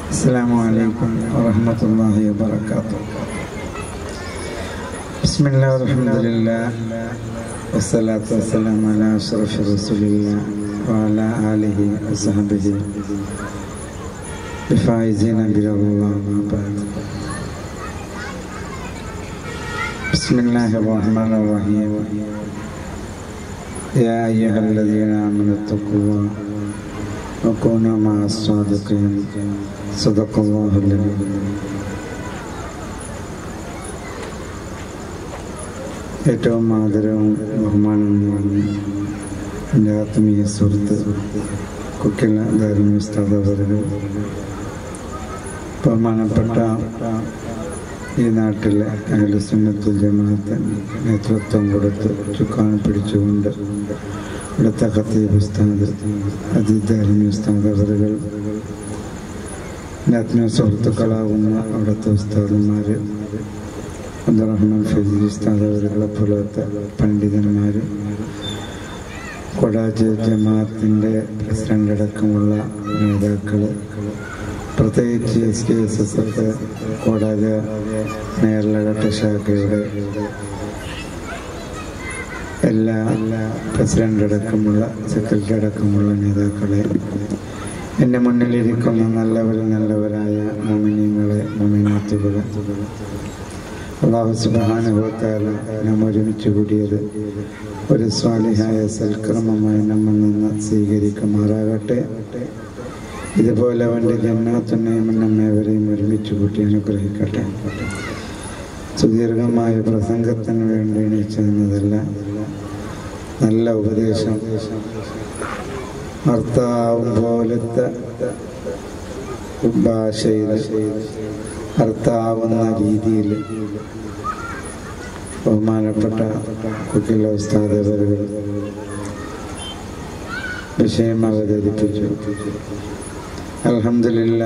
السلام عليكم ورحمة الله وبركاته بسم الله والحمد لله والصلاة والسلام على أشرف رسول الله وعلى آله وصحبه بفائزين برضا الله ما بعد بسم الله الرحمن الرحيم يا أيها الذين آمنوا اتقوا الله وكونوا مع الصادقين صدق الله العظيم ഏറ്റവും ആദരവും ബഹുമാനവും നിറഞ്ഞ എൻ്റെ ആത്മീയ സുഹൃത്ത് കുക്കില ധാർമ്മിക സ്ഥാപകர்கள் ബഹുമാനപ്പെട്ട ഈ നാട്ടിലെ അഖിലസുന്നത്തുൽ ജമാഅത്തിന് നേതൃത്വം കൊടുത്ത് ചുക്കാൻ പിടിച്ചുകൊണ്ട് ഇവിടുത്തെ ഖത്തീബ് ഉസ്താദ് അതിധാർമ്മിക സ്ഥാപകர்கள் ആത്മീയ സുഹൃത്തുക്കളാകുന്ന അവിടുത്തെ ഉസ്താദന്മാർ അബ്ദുറഹ്മാൻ ഫൈസി ഉസ്താദ് അവരുകളെ പോലത്തെ പണ്ഡിതന്മാർ കൊടാജ് ജമാഅത്തിൻ്റെ പ്രസിഡന്റ് അടക്കമുള്ള നേതാക്കൾ പ്രത്യേകിച്ച് S K S S F കോടാജ് നേരളഘട്ട ശാഖയുടെ എല്ലാ പ്രസിഡന്റ് അടക്കമുള്ള സെക്രട്ടറി അടക്കമുള്ള നേതാക്കളെ എൻ്റെ മുന്നിലിരിക്കുന്ന നല്ലവർ നല്ലവരായ മോമിനിയങ്ങളെ മൊമിനാത്തുകളെ അള്ളാഹു സുബാനുഭവത്താല നാം ഒരുമിച്ച് കൂടിയത് ഒരു സ്വാലിഹായ സൽക്രമമായി നമ്മൾ നിന്ന് സ്വീകരിക്കുമാറാകട്ടെ ഇതുപോലെ അവൻ്റെ ജന്നാത്തുന്നെയും നമ്മേവരെയും ഒരുമിച്ച് കൂട്ടി അനുഗ്രഹിക്കട്ടെ സുദീർഘമായ പ്രസംഗത്തിന് വേണ്ടി എണീച്ചെന്നതല്ല നല്ല ഉപദേശം അർത്ഥാവും പോലത്തെ ഭാഷയിൽ അർത്ഥാവുന്ന രീതിയിൽ ബഹുമാനപ്പെട്ട കുക്കില ഉസ്താദവരുകൾ വിഷയം അവതരിപ്പിച്ചു അലഹമില്ല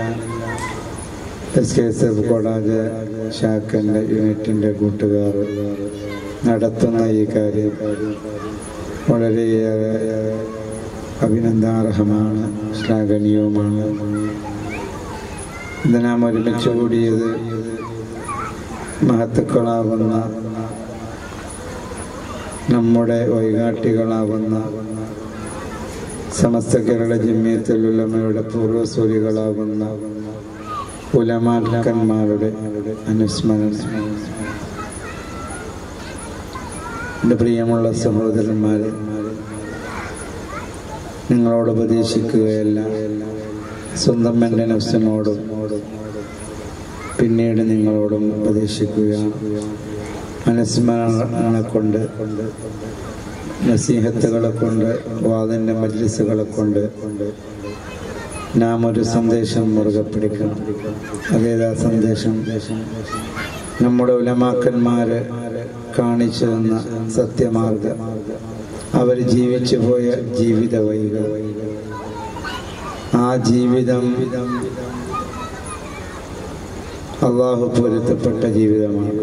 S K S F college ഷാക്കൻ്റെ യൂണിറ്റിൻ്റെ കൂട്ടുകാർ നടത്തുന്ന ഈ കാര്യം വളരെയേറെ അഭിനന്ദാർഹമാണ് ശ്ലാഘനീയവുമാണ് ഇത് നാം ഒരുമിച്ച് കൂടിയത് മഹത്തുക്കളാകുന്ന നമ്മുടെ വൈകാട്ടികളാകുന്ന സമസ്ത കേരള ജമ്മിയത്തിൽ ഉലമയുടെ പൂർവ്വസൂരികളാകുന്ന ഉലമാക്കന്മാരുടെ അനുസ്മരണം എൻ്റെ പ്രിയമുള്ള സഹോദരന്മാരെ നിങ്ങളോട് ഉപദേശിക്കുകയല്ല സ്വന്തം എൻ്റെ നഫ്സിനോടും പിന്നീട് നിങ്ങളോടും ഉപദേശിക്കുകയാണ് അനുസ്മരണങ്ങളെ കൊണ്ട് നസീഹത്തുകളെ കൊണ്ട് വാദിൻ്റെ മജ്ലിസുകളെ കൊണ്ട് നാം ഒരു സന്ദേശം മുറുകെ പിടിക്കണം അതേതാ സന്ദേശം നമ്മുടെ ഉലമാക്കന്മാര് കാണിച്ചു തന്ന സത്യമാർഗം അവർ ജീവിച്ചു പോയ ജീവിത വൈകൾ ആ ജീവിതം അള്ളാഹു പൊരുത്തപ്പെട്ട ജീവിതമാണ്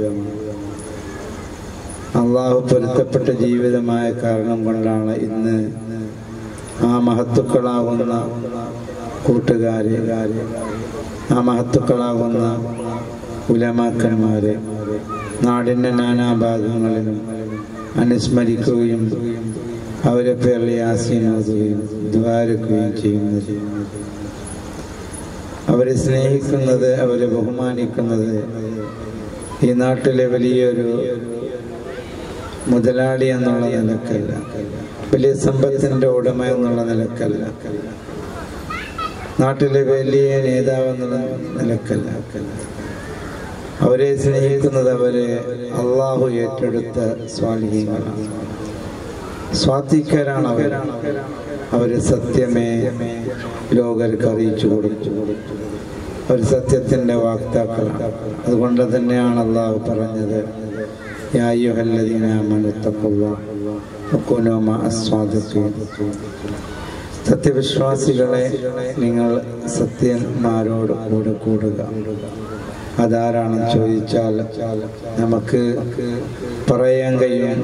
അള്ളാഹു പൊരുത്തപ്പെട്ട ജീവിതമായ കാരണം കൊണ്ടാണ് ഇന്ന് ആ മഹത്തുക്കളാകുന്ന കൂട്ടുകാരെ ആ മഹത്തുക്കളാകുന്ന ഉലമാക്കന്മാരെ നാടിൻ്റെ നാനാഭാഗങ്ങളിലും അനുസ്മരിക്കുകയും അവരെ പേരിൽ യാസീനോതുകയും ദ്വാരക്കുകയും ചെയ്യുന്നത് അവരെ സ്നേഹിക്കുന്നത് അവരെ ബഹുമാനിക്കുന്നത് ഈ നാട്ടിലെ വലിയൊരു മുതലാളി എന്നുള്ള നിലക്കല്ല വലിയ സമ്പത്തിൻ്റെ ഉടമ എന്നുള്ള നിലക്കല്ല നാട്ടിലെ വലിയ നേതാവ് എന്നുള്ള നിലക്കല്ല അവരെ സ്നേഹിക്കുന്നത് അവരെ അള്ളാഹു ഏറ്റെടുത്ത സ്വാലിഹീങ്ങളാണ് സ്വാത്തിക്കരാണ് അവർ അവര് സത്യമേ ലോകർക്ക് അറിയിച്ചു കൊടുത്തു അവർ സത്യത്തിന്റെ വാക്താക്കളാണ് അതുകൊണ്ട് തന്നെയാണ് അള്ളാഹു പറഞ്ഞത് സത്യവിശ്വാസികളെ നിങ്ങൾ സത്യന്മാരോട് കൂടെ കൂടുക അതാരാണെന്ന് ചോദിച്ചാൽ നമുക്ക് പറയാൻ കഴിയും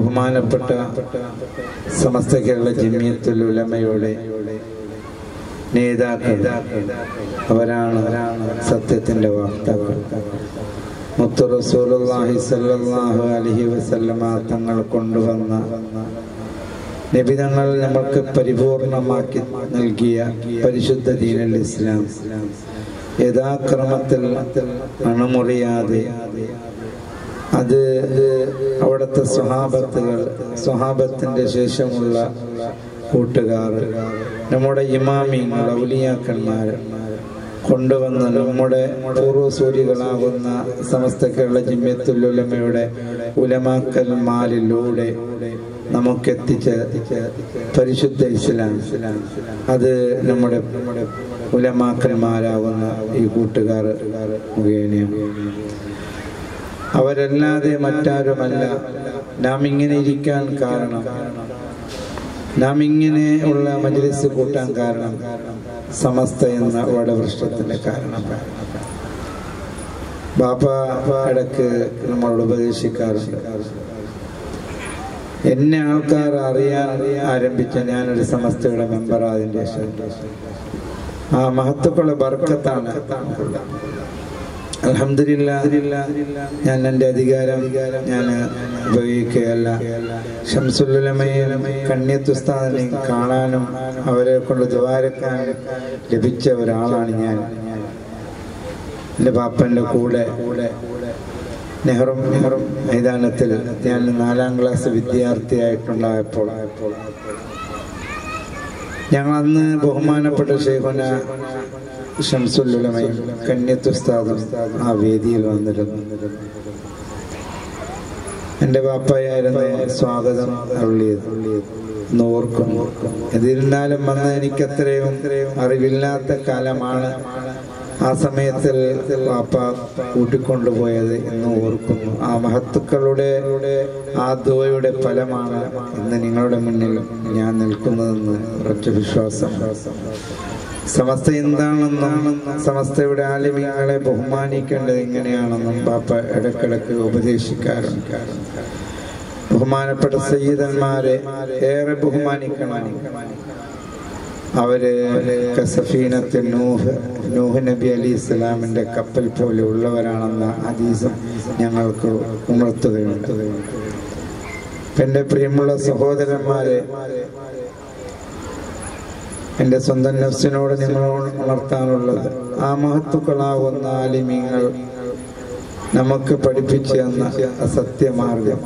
ബഹുമാനപ്പെട്ട സമസ്ത കേരള ജമിയത്തുൽ ഉലമയുടെ നേതാക്കൾ അവരാണ് സത്യത്തിന്റെ വാർത്തകൾ മുത്തു റസൂലുള്ളാഹി സ്വല്ലല്ലാഹു അലൈഹി വസല്ലമ തങ്ങൾ കൊണ്ടുവന്ന നിബിതങ്ങൾ നമ്മൾക്ക് പരിപൂർണമാക്കി നൽകിയ പരിശുദ്ധ ദീനൽ ഇസ്ലാം യഥാക്രമത്തിൽ അണമുറിയാതെ അത് അവിടുത്തെ സ്വഹാബത്തുകൾ സ്വഹാബത്തിന്റെ ശേഷമുള്ള കൂട്ടുകാർ നമ്മുടെ ഇമാമിങ്ങൾ ഔലിയാക്കന്മാർ കൊണ്ടുവന്ന് നമ്മുടെ പൂർവ്വസൂരികളാകുന്ന സമസ്ത കേരള ജിമ്യത്തുല്ലുലമയുടെ ഉലമാക്കന്മാരിലൂടെ നമുക്കെത്തിച്ച പരിശുദ്ധ ഇസ്ലാം അത് നമ്മുടെ ഉലമാക്കന്മാരാകുന്ന ഈ കൂട്ടുകാർ മുഖേനയാണ് അവരല്ലാതെ മറ്റാരുമല്ല നാം ഇങ്ങനെ ഇരിക്കാൻ കാരണം നാം ഇങ്ങനെ ഉള്ള മജ്ലിസ് കൂട്ടാൻ കാരണം സമസ്ത എന്ന വടവൃഷ്ടത്തിന്റെ കാരണം ബാപ്പ ഇടക്ക് നമ്മളോട് ഉപദേശിക്കാറുണ്ട് എന്നെ ആൾക്കാർ അറിയാൻ ആരംഭിച്ച ഞാനൊരു സമസ്തയുടെ മെമ്പർ അതിന്റെ ആ മഹത്വക്കുള്ള ബർക്കത്താണ് അലഹമില്ല ഞാൻ എൻ്റെ അധികാരം ഞാൻ ഉപയോഗിക്കുകയല്ല ഷംസുല്ലമയും കണ്യത്തുസ്താദിനെയും കാണാനും അവരെ കൊണ്ട് ദ്വാരക്കാനും ലഭിച്ച ഒരാളാണ് ഞാൻ എൻ്റെ പാപ്പൻ്റെ കൂടെ നെഹ്റും നെഹ്റും മൈതാനത്തിൽ ഞാൻ നാലാം ക്ലാസ് വിദ്യാർത്ഥിയായിട്ടുണ്ടായപ്പോൾ ഞങ്ങൾ അന്ന് ബഹുമാനപ്പെട്ട ഷെയ്ഖുന ഷംസുല്ലുലമയും കന്യത്തുസ്താദും ആ വേദിയിൽ വന്നിരുന്നു എൻ്റെ ബാപ്പയായിരുന്നു സ്വാഗതം അരുളിയത് എന്ന് ഓർക്കും എന്നിരുന്നാലും വന്ന് എനിക്കത്രയും അറിവില്ലാത്ത കാലമാണ് ആ സമയത്തിൽ പാപ്പ കൂട്ടിക്കൊണ്ടുപോയത് എന്ന് ഓർക്കുന്നു ആ മഹത്തുക്കളുടെ ആ ദുവയുടെ ഫലമാണ് ഇന്ന് നിങ്ങളുടെ മുന്നിൽ ഞാൻ നിൽക്കുന്നതെന്ന് ഉറച്ച വിശ്വാസം സമസ്ത എന്താണെന്നും സമസ്തയുടെ ആലിമ്യങ്ങളെ ബഹുമാനിക്കേണ്ടത് എങ്ങനെയാണെന്നും ബാപ്പ ഇടക്കിടക്ക് ഉപദേശിക്കാറുണ്ട് ബഹുമാനപ്പെട്ട സയ്യിദന്മാരെ ഏറെ ബഹുമാനിക്കണം അവര് കസഫീനത്ത് നൂഹ് നൂഹ് നബി അലി ഇസ്ലാമിന്റെ കപ്പൽ പോലെ ഉള്ളവരാണെന്ന ഹദീസും ഞങ്ങൾക്ക് ഉണർത്തുകയുണ്ട് എന്റെ പ്രിയമുള്ള സഹോദരന്മാരെ എന്റെ സ്വന്തം നഫ്സിനോട് നിങ്ങൾ ഉണർത്താനുള്ളത് ആ മഹത്തുക്കളാവുന്ന ആലിമ്യങ്ങൾ നമുക്ക് പഠിപ്പിച്ചു തന്ന അസത്യമാർഗം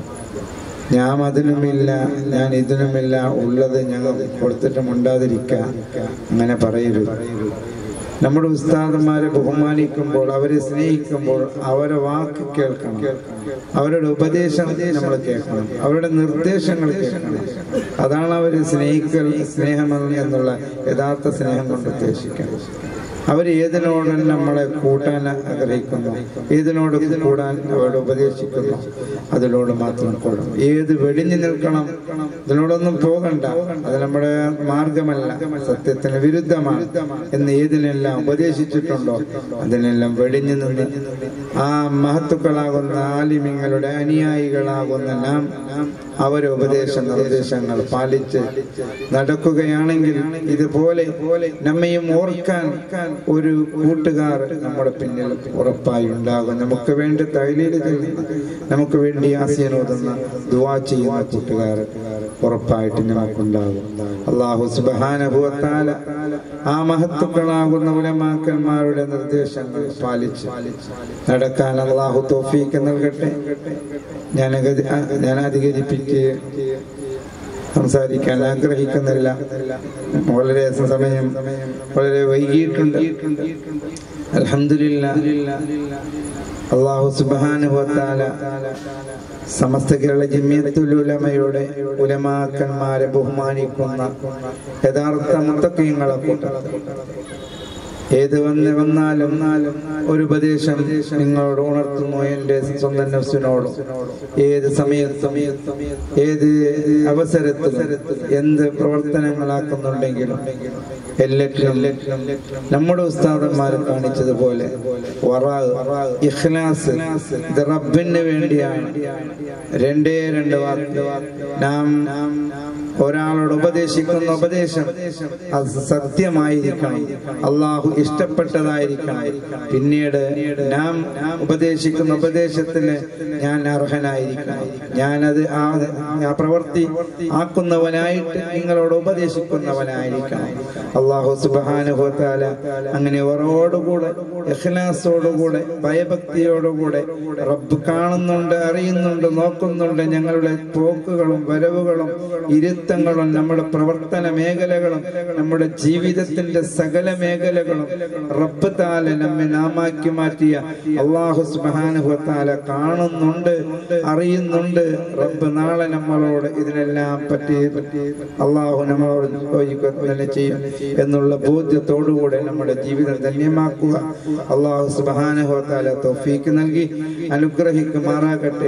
ഞാൻ അതിനുമില്ല ഞാൻ ഇതിനുമില്ല ഉള്ളത് ഞങ്ങൾ കൊടുത്തിട്ട് മുണ്ടാതിരിക്കാം അങ്ങനെ പറയരുത് നമ്മുടെ ഉസ്താദന്മാരെ ബഹുമാനിക്കുമ്പോൾ അവരെ സ്നേഹിക്കുമ്പോൾ അവരെ വാക്ക് കേൾക്കണം അവരുടെ ഉപദേശം നമ്മൾ കേൾക്കണം അവരുടെ നിർദ്ദേശങ്ങൾ കേൾക്കണം അതാണ് അവർ സ്നേഹിക്കൽ സ്നേഹം എന്നുള്ള യഥാർത്ഥ സ്നേഹം കൊണ്ട് ഉദ്ദേശിക്കുന്നത് അവർ ഏതിനോട് നമ്മളെ കൂട്ടാൻ ആഗ്രഹിക്കുന്നു ഏതിനോട് കൂടാൻ അവരോട് ഉപദേശിക്കുന്നു അതിനോട് മാത്രം കൂടണം ഏത് വെടിഞ്ഞു നിൽക്കണം ഇതിനോടൊന്നും പോകണ്ട അത് നമ്മുടെ മാർഗമല്ല സത്യത്തിന് വിരുദ്ധമാണ് എന്ന് ഏതിനെല്ലാം ഉപദേശിച്ചിട്ടുണ്ടോ അതിനെല്ലാം വെടിഞ്ഞു നിന്ന് ആ മഹത്തുക്കളാകുന്ന ആലിമ്യങ്ങളുടെ അനുയായികളാകുന്ന നാം അവരെ ഉപദേശ നിർദ്ദേശങ്ങൾ പാലിച്ച് നടക്കുകയാണെങ്കിൽ ഇതുപോലെ നമ്മയും ഓർക്കാൻ ഒരു കൂട്ടുകാർ നമ്മുടെ പിന്നിൽ ഉറപ്പായി ഉണ്ടാകും നമുക്ക് വേണ്ടി തൈലീൽ നമുക്ക് വേണ്ടി ആസിയനോതുന്ന ദുവാ ചെയ്യുന്ന കൂട്ടുകാർ ഉറപ്പായിട്ട് നമുക്കുണ്ടാകും അള്ളാഹു സുബാനുഭവത്താല ആ മഹത്തുക്കളാകുന്ന ഉലമാക്കന്മാരുടെ നിർദ്ദേശങ്ങൾ പാലിച്ച് നടക്കാൻ അള്ളാഹു തോഫീക്ക് നൽകട്ടെ ഞാൻ ഞാൻ അധികരിപ്പിച്ച് സംസാരിക്കാൻ ആഗ്രഹിക്കുന്നില്ല വളരെ സമയം വളരെ വൈകിയിട്ടുണ്ട് അലഹമില്ല അള്ളാഹു സുബാനുഭവത്താല സമസ്ത കേരള ജമ്യത്തുലുലമയുടെ ഉലമാക്കന്മാരെ ബഹുമാനിക്കുന്ന യഥാർത്ഥ മുത്തക്കയങ്ങളെ കൂട്ടത്തിൽ ഏത് വന്ന് വന്നാലും ഒരു ഉപദേശം നിങ്ങളോട് ഉണർത്തുന്നു എന്റെ സ്വന്തം നഫ്സിനോട് ഏത് സമയത്തും ഏത് അവസരത്തിലും എന്ത് പ്രവർത്തനങ്ങളാക്കുന്നുണ്ടെങ്കിലും എല്ലാറ്റിലും നമ്മുടെ ഉസ്താദന്മാർ കാണിച്ചതുപോലെ ഇഖ്ലാസ് ഇത് റബ്ബിന് വേണ്ടിയാണ് രണ്ടേ രണ്ട് വാക്ക് നാം ഒരാളോട് ഉപദേശിക്കുന്ന ഉപദേശം അത് സത്യമായിരിക്കണം അള്ളാഹു ഇഷ്ടപ്പെട്ടതായിരിക്കണം പിന്നീട് നാം ഉപദേശിക്കുന്ന ഉപദേശത്തിന് ഞാൻ അർഹനായിരിക്കണം ഞാനത് ആ ആ പ്രവൃത്തി ആക്കുന്നവനായിട്ട് നിങ്ങളോട് ഉപദേശിക്കുന്നവനായിരിക്കണം അള്ളാഹു സുബാനുഭവത്താല അങ്ങനെ ഓരോടുകൂടെ ഇഖ്ലാസോടുകൂടെ ഭയഭക്തിയോടുകൂടെ റബ്ബ് കാണുന്നുണ്ട് അറിയുന്നുണ്ട് നോക്കുന്നുണ്ട് ഞങ്ങളുടെ പോക്കുകളും വരവുകളും ഇരുത്തങ്ങളും നമ്മുടെ പ്രവർത്തന മേഖലകളും നമ്മുടെ ജീവിതത്തിന്റെ സകല മേഖലകളും റബ്ബ് താല നമ്മെ നാമാക്കി മാറ്റിയ അള്ളാഹു സുബാനുഭവത്താല കാണുന്നുണ്ട് അറിയുന്നുണ്ട് റബ്ബ് നാളെ നമ്മളോട് ഇതിനെല്ലാം പറ്റി അള്ളാഹു നമ്മളോട് ചോദിക്കുക തന്നെ ചെയ്യും എന്നുള്ള ബോധ്യത്തോടുകൂടെ നമ്മുടെ ജീവിതം ധന്യമാക്കുക അള്ളാഹു സുബാനുഭവത്താല തോഫീക്ക് നൽകി അനുഗ്രഹിക്കുമാറാകട്ടെ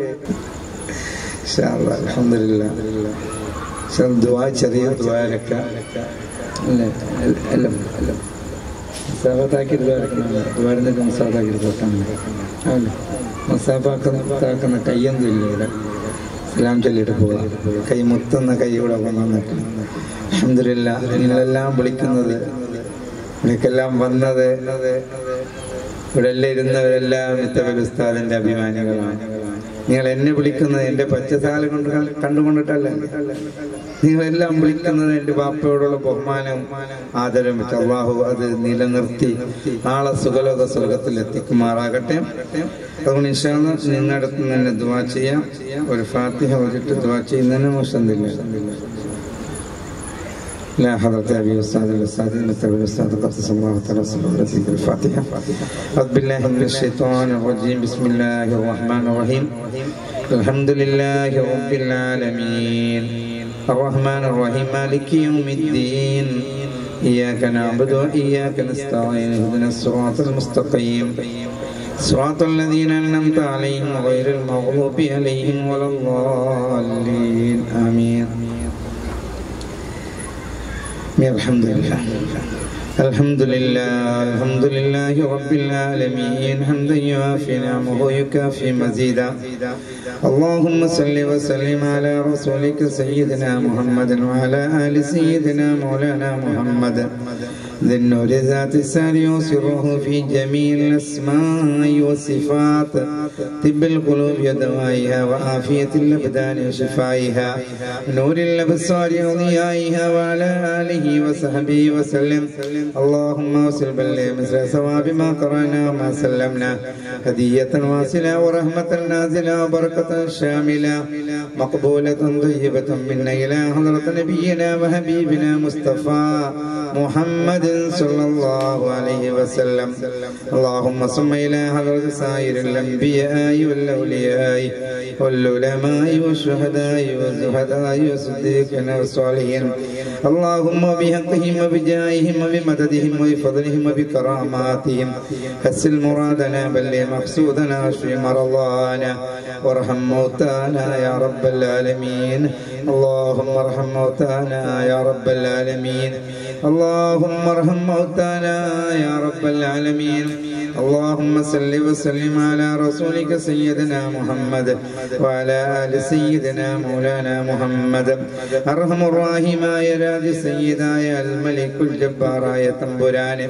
അലഹമില്ല ദുവാ ചെറിയ ദ്വാരക്ക അല്ലേ എല്ലാം എല്ലാം മസാബത്താക്കി ദ്വാരക്കണം ദ്വാരന്നിട്ട് മസാബാക്കി ദ്വാരക്കണം അല്ലേ മസാബാക്കുന്ന കയ്യൊന്നും ഇല്ല ഇവിടെ എല്ലാം ചൊല്ലിട്ട് പോവാം കൈ മുത്തുന്ന കൈ കൂടെ വന്നിട്ട് അഹമ്മദില്ല നിങ്ങളെല്ലാം വിളിക്കുന്നത് നിനക്കെല്ലാം വന്നത് ഇവിടെ എല്ലാം ഇരുന്നവരെല്ലാം മിത്തബൽ ഉസ്താദിന്റെ അഭിമാനികളാണ് നിങ്ങൾ എന്നെ വിളിക്കുന്നത് എന്റെ പച്ചസാല കൊണ്ട് കണ്ടുകൊണ്ടിട്ടല്ല നിങ്ങളെല്ലാം വിളിക്കുന്നത് എന്റെ ബാപ്പയോടുള്ള ബഹുമാനം ആദരം വെച്ച് അള്ളാഹു അത് നിലനിർത്തി നാളെ സുഖലോക സ്വർഗത്തിൽ എത്തിക്കുമാറാകട്ടെ അതുകൊണ്ട് ഇൻഷാല്ല നിങ്ങളുടെ അടുത്ത് തന്നെ ദുവാ ചെയ്യാം ഒരു ഫാത്തിഹ ഓതിട്ട് ദുവാ ചെയ്യുന്നതിന് മോശമില്ല لا حضرة أبي أستاذ الأستاذ المستوى الأستاذ قدس الله تعالى صلى الله عليه الفاتحة أعوذ بالله من الشيطان الرجيم بسم الله الرحمن الرحيم الحمد لله رب العالمين الرحمن الرحيم مالك يوم الدين إياك نعبد وإياك نستعين اهدنا الصراط المستقيم صراط الذين أنعمت عليهم غير المغضوب عليهم ولا الضالين آمين الحمد لله الحمد لله الحمد لله رب العالمين حمدا يوافي نعمه ويكافي مزيدا اللهم صل وسلم على رسولك سيدنا محمد وعلى ال سيدنا مولانا محمد ذي النور ذات السار وسره في جميع الاسماء والصفات طب القلوب ودوائها وعافية الابدان وشفائها نور الابصار وضيائها وعلى اله وصحبه وسلم اللهم وصل بل مثل ثواب ما قرانا وما سلمنا هدية واصلة ورحمة نازلة وبركة شاملة مقبولة طيبة منا إلى حضرة نبينا وحبيبنا مصطفى محمد صلى الله عليه وسلم اللهم صل إلى حضرة سائر الأنبياء والأولياء والعلماء والشهداء والزهداء والصديقين والصالحين اللهم بحقهم وبجاههم وبمددهم وبفضلهم وبكراماتهم حسن مرادنا بل مقصودنا واشف مرضانا وارحم موتانا يا رب العالمين اللهم ارحم موتانا يا رب العالمين اللهم ارحم موتانا يا رب العالمين اللهم صل وسلم على رسولك سيدنا محمد وعلى ال سيدنا مولانا محمد ارحم الراحماയ രാജ സയ്യിദായ അൽ മലിക്കുൽ ജബ്ബാറായ തമ്പുരാനെ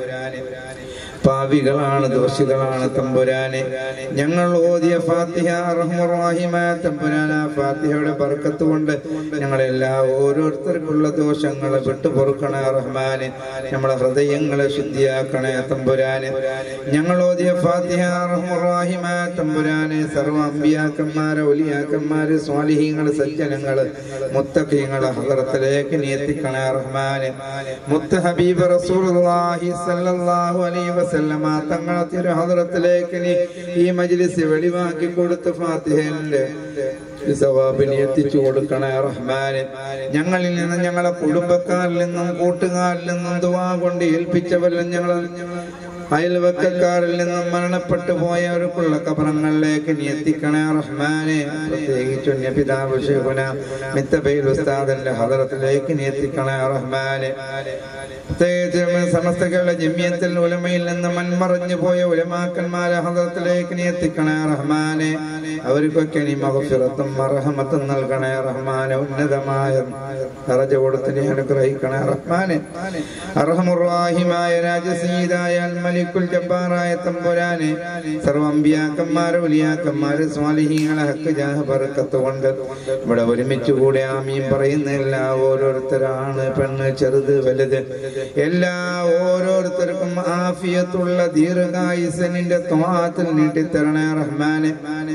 പാവികളാണ് ദോഷികളാണ് തമ്പുരാനെ ഞങ്ങൾ ഓതിയ ഫാത്തിഹ റഹ്മുറാഹിമായ തമ്പുരാൻ ആ ഫാത്തിഹയുടെ ബർക്കത്ത് കൊണ്ട് ഞങ്ങളെല്ലാ ഓരോരുത്തർക്കുള്ള ദോഷങ്ങളെ വിട്ടു പൊറുക്കണേ റഹ്മാനെ നമ്മളെ ഹൃദയങ്ങളെ ശുദ്ധിയാക്കണേ തമ്പുരാനെ ഞങ്ങൾ ഓതിയ ഫാത്തിഹ റഹ്മുറാഹിമായ തമ്പുരാനെ സർവ അമ്പിയാക്കന്മാരെ ഒലിയാക്കന്മാര് സ്വാലിഹീങ്ങള് സജ്ജനങ്ങള് മുത്തഖീങ്ങളെ ഹദ്റത്തിലേക്ക് നീത്തിക്കണേ റഹ്മാനെ മുത്ത ഹബീബ് റസൂലുള്ളാഹി സല്ലല്ലാഹു അലൈഹി വസല്ലമ തങ്ങളെ തിരു ഹദ്റത്തിലേക്ക് നീ ഈ മജ്ലിസ് വെളിവാക്കി കൊടുത്ത ഫാത്തിഹന്റെ സവാബിനെ എത്തിച്ചു കൊടുക്കണേ റഹ്മാനെ ഞങ്ങളിൽ നിന്നും ഞങ്ങളെ കുടുംബക്കാരിൽ നിന്നും കൂട്ടുകാരിൽ നിന്നും ദുവാ കൊണ്ട് ഏൽപ്പിച്ചവരിലും ഞങ്ങൾ അയൽവക്കക്കാരിൽ നിന്നും മരണപ്പെട്ടു പോയവർക്കുള്ള കബറങ്ങളിലേക്ക് നീ എത്തിക്കണേ റഹ്മാനെ പ്രത്യേകിച്ചു പിതാവ് ഷെഹുന മിത്തബൈൽ ഉസ്താദിന്റെ ഹദറത്തിലേക്ക് നീ എത്തിക്കണേ റഹ്മാനെ പ്രത്യേകിച്ച് സമസ്ത കേരള ജമ്യത്തിൽ ഉലമയിൽ നിന്ന് മൺമറഞ്ഞു പോയ ഉലമാക്കന്മാരെ ഹദത്തിലേക്ക് നീ എത്തിക്കണേ റഹ്മാനെ അവർക്കൊക്കെ നീ മഹഫിറത്തും മറഹമത്തും നൽകണേ റഹ്മാനെ ഉന്നതമായ ദറജ കൊടുത്ത് നീ അനുഗ്രഹിക്കണേ റഹ്മാനെ അർഹമുറാഹിമായ രാജസീതായ മലിക്കുൽ ജബ്ബാറായ തമ്പുരാനെ സർവംബിയാക്കന്മാരെ ഉലിയാക്കന്മാരെ സ്വാലിഹീങ്ങളെ ഹക്ക് ജാഹ ബർക്കത്ത് കൊണ്ട് ഇവിടെ ഒരുമിച്ച് കൂടെ ആമീൻ പറയുന്ന എല്ലാ ഓരോരുത്തരാണ് പെണ്ണ് ചെറുത് വലുത് എല്ലാ ഓരോരുത്തർക്കും ആഫിയത്തുള്ള ദീർഘായുസനിന്റെ ത്വാത്തിൽ നീട്ടിത്തരണേ റഹ്മാനെ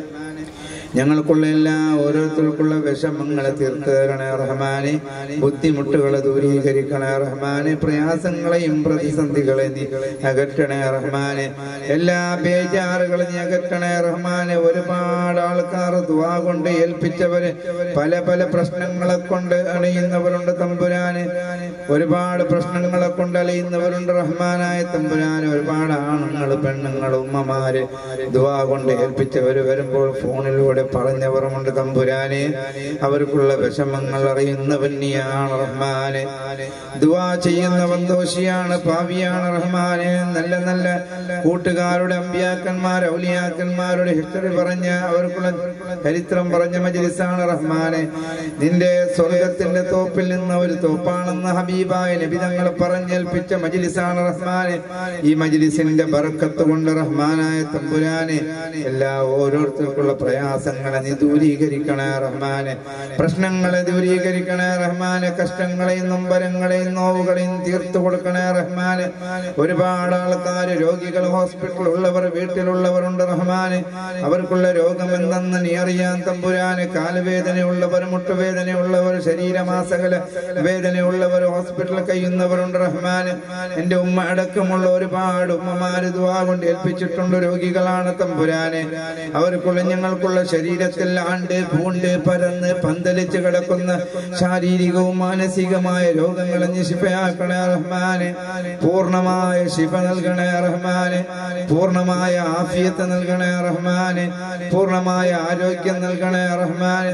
ഞങ്ങൾക്കുള്ള എല്ലാ ഓരോരുത്തർക്കുള്ള വിഷമങ്ങളെ തീർത്ത് തരണേ റഹ്മാനെ ബുദ്ധിമുട്ടുകളെ ദൂരീകരിക്കണേ റഹ്മാനെ പ്രയാസങ്ങളെയും പ്രതിസന്ധികളെ നീ അകറ്റണേ റഹ്മാനെ എല്ലാ ബേജാറുകളും നീ അകറ്റണേ റഹ്മാനെ ഒരുപാട് ആൾക്കാർ ദുവാ കൊണ്ട് ഏൽപ്പിച്ചവര് പല പല പ്രശ്നങ്ങളെ കൊണ്ട് അണിയുന്നവരുണ്ട് തമ്പുരാന് ഒരുപാട് പ്രശ്നങ്ങളെ കൊണ്ട് അലയുന്നവരുണ്ട് റഹ്മാനായ തമ്പുരാന് ഒരുപാട് ആണുങ്ങൾ പെണ്ണുങ്ങൾ ഉമ്മമാര് ദുവാ കൊണ്ട് ഏൽപ്പിച്ചവര് വരുമ്പോൾ ഫോണിലൂടെ പറഞ്ഞവരുമുണ്ട് തമ്പുരാനെ അവർക്കുള്ള വിഷമങ്ങൾ അറിയുന്നവൻ നീയാണ് റഹ്മാനെ ദുവാ ചെയ്യുന്നവൻ ദോഷിയാണ് പാവിയാണ് റഹ്മാനെ നല്ല നല്ല കൂട്ടുകാരുടെ അമ്പിയാക്കന്മാർ ഔലിയാക്കന്മാരുടെ ഹിസ്റ്ററി പറഞ്ഞ അവർക്കുള്ള ചരിത്രം പറഞ്ഞ മജിലിസാണ് റഹ്മാനെ നിന്റെ സ്വർഗത്തിന്റെ തോപ്പിൽ നിന്ന് ഒരു തോപ്പാണെന്ന് ഹബീബായ നബിതങ്ങൾ പറഞ്ഞേൽപ്പിച്ച മജിലിസാണ് റഹ്മാനെ ഈ മജിലിസിന്റെ ബർക്കത്ത് കൊണ്ട് റഹ്മാനായ തമ്പുരാനെ എല്ലാ ഓരോരുത്തർക്കുള്ള പ്രയാസങ്ങളെ നീ ദൂരീകരിക്കണേ റഹ്മാനെ പ്രശ്നങ്ങളെ ദൂരീകരിക്കണേ റഹ്മാനെ കഷ്ടങ്ങളെയും നൊമ്പരങ്ങളെയും നോവുകളെയും തീർത്തു കൊടുക്കണേ റഹ്മാനെ ഒരുപാട് ആൾക്കാർ രോഗികൾ ഹോസ്പിറ്റലിൽ ഉള്ളവർ വീട്ടിലുള്ളവരുണ്ട് റഹ്മാനെ അവർക്കുള്ള രോഗം എന്തെന്ന് നീ അറിയാൻ തമ്പുരാന് കാലുവേദനയുള്ളവർ മുട്ടുവേദനയുള്ളവർ ശരീരമാസകല വേദനയുള്ളവർ ഹോസ്പിറ്റലിൽ കഴിയുന്നവരുണ്ട് റഹ്മാന് എന്റെ ഉമ്മ അടക്കമുള്ള ഒരുപാട് ഉമ്മമാര് ദുവാ കൊണ്ട് ഏൽപ്പിച്ചിട്ടുണ്ട് രോഗികളാണ് തമ്പുരാനെ അവർക്കുള്ള ഞങ്ങൾക്കുള്ള ശരീരത്തിൽ ആണ്ട് പൂണ്ട് പരന്ന് പന്തലിച്ച് കിടക്കുന്ന ശാരീരികവും മാനസികമായ രോഗങ്ങളെ നീ ശിഫയാക്കണേ റഹ്മാനെ പൂർണ്ണമായ ശിഫ നൽകണേ റഹ്മാനെ പൂർണ്ണമായ ആഫിയത്ത് നൽകണേ റഹ്മാനെ പൂർണ്ണമായ ആരോഗ്യം നൽകണേ റഹ്മാനെ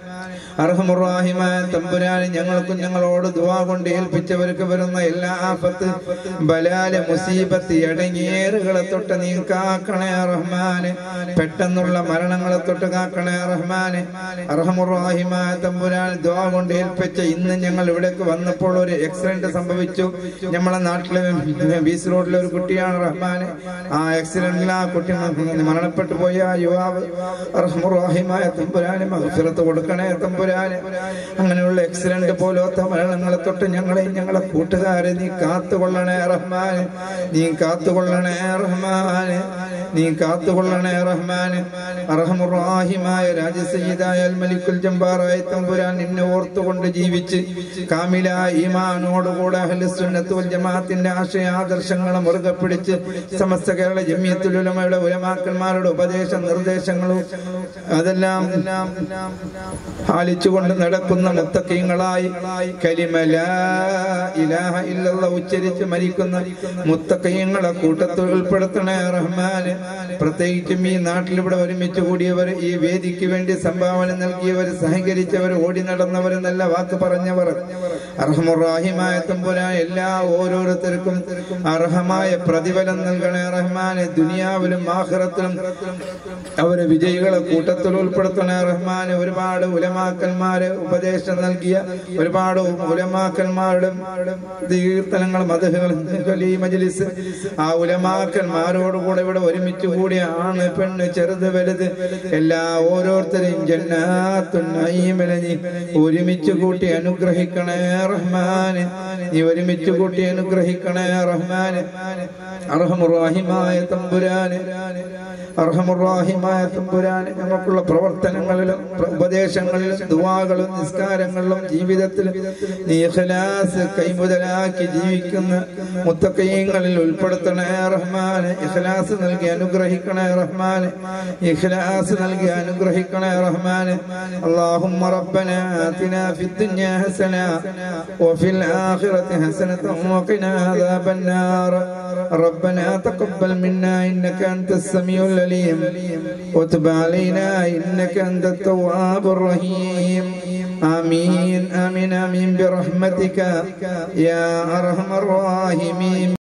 അർഹമുറാഹിമായ തമ്പുരാനെ ഞങ്ങൾക്കും ഞങ്ങളോട് ദുവാ കൊണ്ട് ഏൽപ്പിച്ചവർക്ക് വരുന്ന എല്ലാ ആഫത്ത് ബലാല് മുസീബത്ത് ഇടങ്ങേറുകളെ തൊട്ട് നീ കാക്കണേ റഹ്മാനെ പെട്ടെന്നുള്ള മരണങ്ങളെ തൊട്ട് കാക്കണേ റഹ്മാനെ അർഹമുറാഹിമായ തമ്പുരാൻ ദുവാ കൊണ്ട് ഏൽപ്പിച്ച ഇന്ന് ഞങ്ങൾ ഇവിടേക്ക് വന്നപ്പോൾ ഒരു ആക്സിഡന്റ് സംഭവിച്ചു നമ്മളെ നാട്ടിലെ ബീച്ച് റോഡിലെ ഒരു കുട്ടിയാണ് റഹ്മാനെ ആ ആക്സിഡന്റിൽ ആ കുട്ടി മരണപ്പെട്ടു പോയ ആ യുവാവ് റഹ്മുറാഹിമായ തമ്പുരാനെ മഹഫിറത്ത് കൊടുക്കണേ തമ്പുരാനെ അങ്ങനെയുള്ള ആക്സിഡന്റ് പോലത്തെ മരണങ്ങളെ തൊട്ട് ഞങ്ങളെയും ഞങ്ങളെ കൂട്ടുകാരെ നീ കാത്തുകൊള്ളണേ റഹ്മാനെ നീ കാത്തുകൊള്ളണേ റഹ്മാനെ നീ കാത്തുകൊള്ളണേ റഹ്മാനെ അർഹമുറാഹിമായ രാജസയ്യിദായ മലിക്കുൽ ജംബാറായ തമ്പുരാൻ നിന്നെ ഓർത്തുകൊണ്ട് ജീവിച്ച് കാമില ഈമാനോടുകൂടെ അഹ്ലുസുന്നത്ത് വൽ ജമാഅത്തിന്റെ ആശയാദർശങ്ങളെ മുറുകെ പിടിച്ച് സമസ്ത കേരള ജമിയത്തുലുലമയുടെ ഉലമാക്കന്മാരുടെ ഉപദേശ നിർദ്ദേശങ്ങളും അതെല്ലാം പാലിച്ചുകൊണ്ട് നടക്കുന്ന മുത്തക്കീങ്ങളായി കലിമല ഇലാഹ ഇല്ലല്ല ഉച്ചരിച്ച് മരിക്കുന്ന മുത്തക്കയ്യങ്ങളെ കൂട്ടത്തിൽ ഉൾപ്പെടുത്തണേ റഹ്മാന് പ്രത്യേകിച്ചും ഈ നാട്ടിൽ ഇവിടെ ഒരുമിച്ച് കൂടിയവർ ഈ വേദിക്ക് വേണ്ടി സംഭാവന നൽകിയവർ സഹകരിച്ചവർ ഓടി നടന്നവർ നല്ല വാക്ക് പറഞ്ഞവർ അർഹമുറാഹിമായ തമ്പുരാൻ എല്ലാ ഓരോരുത്തർക്കും അർഹമായ പ്രതിഫലം നൽകണേ റഹ്മാനെ ദുനിയാവിലും ആഹ്റത്തിലും അവരെ വിജയികളെ കൂട്ടത്തിൽ ഉൾപ്പെടുത്തണേ റഹ്മാനെ ഒരുപാട് ഉലമാക്കന്മാര് ഉപദേശം നൽകിയ ഒരുപാട് ഉലമാക്കന്മാരുടെ കീർത്തനങ്ങൾ മതകൾ ഈ മജ്ലിസ് ആ ഉലമാക്കന്മാരോടുകൂടെ ഇവിടെ ഒരുമിച്ച് കൂടിയ ആണ് പെണ്ണ് ചെറുത് വലുത് എല്ലാ ഓരോരുത്തരെയും ജന്നാത്തുന്നീമലെ നീ ഒരുമിച്ച് കൂട്ടി അനുഗ്രഹിക്കണേ റഹ്മാന് നീ ഒരുമിച്ച് കൂട്ടി അനുഗ്രഹിക്കണേ റഹ്മാന് അർഹമുറാഹിമായ തമ്പുരാന് അർഹമുറാഹിമായ തമ്പുരാന് ഞങ്ങൾക്കുള്ള പ്രവർത്തനങ്ങളിലും പ്ര- ഉപദേശങ്ങളിലും ദുവാകളും നിസ്കാരങ്ങളിലും ജീവിതത്തിലും നീ ഇഖ്ലാസ് കൈമുതലാക്കി ജീവിക്കുന്ന മുത്തക്കയ്യങ്ങളിൽ ഉൾപ്പെടുത്തണേ റഹ്മാന് ഇഖ്ലാസ് നൽകി അനുഗ്രഹിക്കണേ റഹ്മാന് ഇഖ്ലാസ് നൽകി നൽകി അനുഗ്രഹിക്കണേ റഹ്മാൻ اللهم ربنا آتنا في الدنيا حسنة وفي الآخرة حسنة وقنا عذاب النار ربنا تقبل منا إنك أنت السميع العليم وتب علينا إنك أنت التواب الرحيم آمين آمين آمين برحمتك يا أرحم الراحمين